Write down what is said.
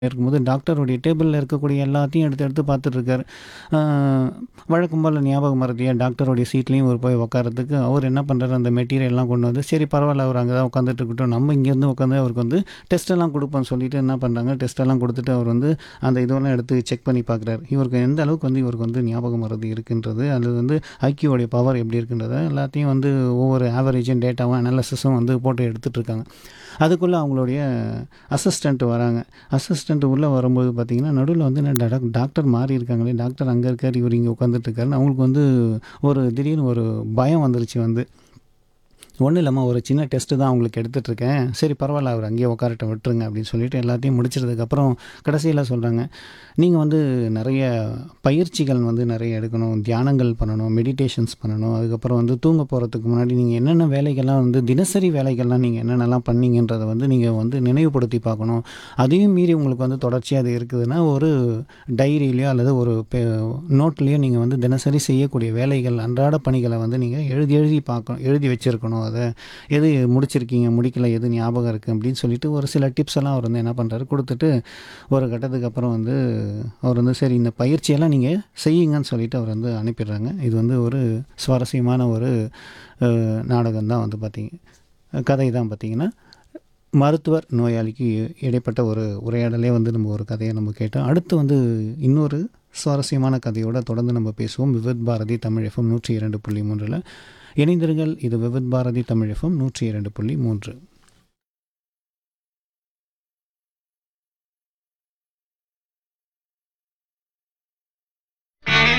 இருக்கும்போது டாக்டருடைய டேபிளில் இருக்கக்கூடிய எல்லாத்தையும் எடுத்து எடுத்து பார்த்துட்ருக்காரு வழக்கம் போல் ஞாபக மறதியாக டாக்டருடைய சீட்லேயும் ஒரு போய் உட்காரத்துக்கு அவர் என்ன பண்ணுறாரு அந்த மெட்டீரியல்லாம் கொண்டு வந்து சரி பரவாயில்ல அவர் அங்கே தான் உட்காந்துட்டு இருக்கட்டும் நம்ம இங்கேருந்து உட்காந்து அவருக்கு வந்து டெஸ்ட் எல்லாம் கொடுப்போம்னு சொல்லிட்டு என்ன பண்ணுறாங்க டெஸ்ட் எல்லாம் கொடுத்துட்டு அவர் வந்து அந்த இதெல்லாம் எடுத்து செக் பண்ணி பார்க்குறாரு இவருக்கு எந்த அளவுக்கு வந்து இவருக்கு வந்து ஞாபக மறதி இருக்குன்றது அது வந்து ஐக்கியோடைய பவர் எப்படி இருக்குன்றத எல்லாத்தையும் வந்து ஒவ்வொரு ஆவரேஜும் டேட்டாவும் அனாலிசிஸும் வந்து போட்டு எடுத்துகிட்டு இருக்காங்க அதுக்குள்ளே அவங்களுடைய அசிஸ்டண்ட் வராங்க அசிஸ்டண்ட் உள்ளே வரும்போது பார்த்தீங்கன்னா நடுவில் வந்து என்ன டாக் டாக்டர் மாறி இருக்காங்களே டாக்டர் அங்கே இருக்கார் இவர் இங்கே உட்காந்துட்டு இருக்காருன்னு அவங்களுக்கு வந்து ஒரு திடீர்னு ஒரு பயம் வந்துருச்சு வந்து ஒன்றும் இல்லாமல் ஒரு சின்ன டெஸ்ட்டு தான் அவங்களுக்கு எடுத்துகிட்ருக்கேன் சரி பரவாயில்ல அவர் அங்கேயே உட்காரட்ட விட்டுருங்க அப்படின்னு சொல்லிட்டு எல்லாத்தையும் முடிச்சதுக்கப்புறம் கடைசியில் சொல்கிறாங்க நீங்கள் வந்து நிறைய பயிற்சிகள் வந்து நிறைய எடுக்கணும் தியானங்கள் பண்ணணும் மெடிடேஷன்ஸ் பண்ணணும் அதுக்கப்புறம் வந்து தூங்க போகிறதுக்கு முன்னாடி நீங்கள் என்னென்ன வேலைகள்லாம் வந்து தினசரி வேலைகள்லாம் நீங்கள் என்னென்னலாம் பண்ணீங்கன்றதை வந்து நீங்கள் வந்து நினைவுபடுத்தி பார்க்கணும் அதையும் மீறி உங்களுக்கு வந்து தொடர்ச்சியாக அது இருக்குதுன்னா ஒரு டைரியிலையோ அல்லது ஒரு நோட்லேயோ நீங்கள் வந்து தினசரி செய்யக்கூடிய வேலைகள் அன்றாட பணிகளை வந்து நீங்கள் எழுதி எழுதி பார்க்கணும் எழுதி வச்சுருக்கணும் அதை எது முடிச்சிருக்கீங்க முடிக்கல எது ஞாபகம் இருக்குது அப்படின்னு சொல்லிட்டு ஒரு சில டிப்ஸ் எல்லாம் அவர் வந்து என்ன பண்ணுறாரு கொடுத்துட்டு ஒரு கட்டத்துக்கு அப்புறம் வந்து அவர் வந்து சரி இந்த பயிற்சியெல்லாம் நீங்கள் செய்யுங்கன்னு சொல்லிட்டு அவர் வந்து அனுப்பிடுறாங்க இது வந்து ஒரு சுவாரஸ்யமான ஒரு நாடகம் தான் வந்து பார்த்தீங்க கதை தான் பார்த்தீங்கன்னா மருத்துவர் நோயாளிக்கு இடைப்பட்ட ஒரு உரையாடலே வந்து நம்ம ஒரு கதையை நம்ம கேட்டோம் அடுத்து வந்து இன்னொரு சுவாரஸ்யமான கதையோடு தொடர்ந்து நம்ம பேசுவோம் விவித் பாரதி தமிழ் எஃப்எம் நூற்றி இரண்டு புள்ளி மூன்றில் இணைந்திருங்கள் இது விவித் பாரதி தமிழ் எஃப்எம் நூற்றி இரண்டு புள்ளி மூன்று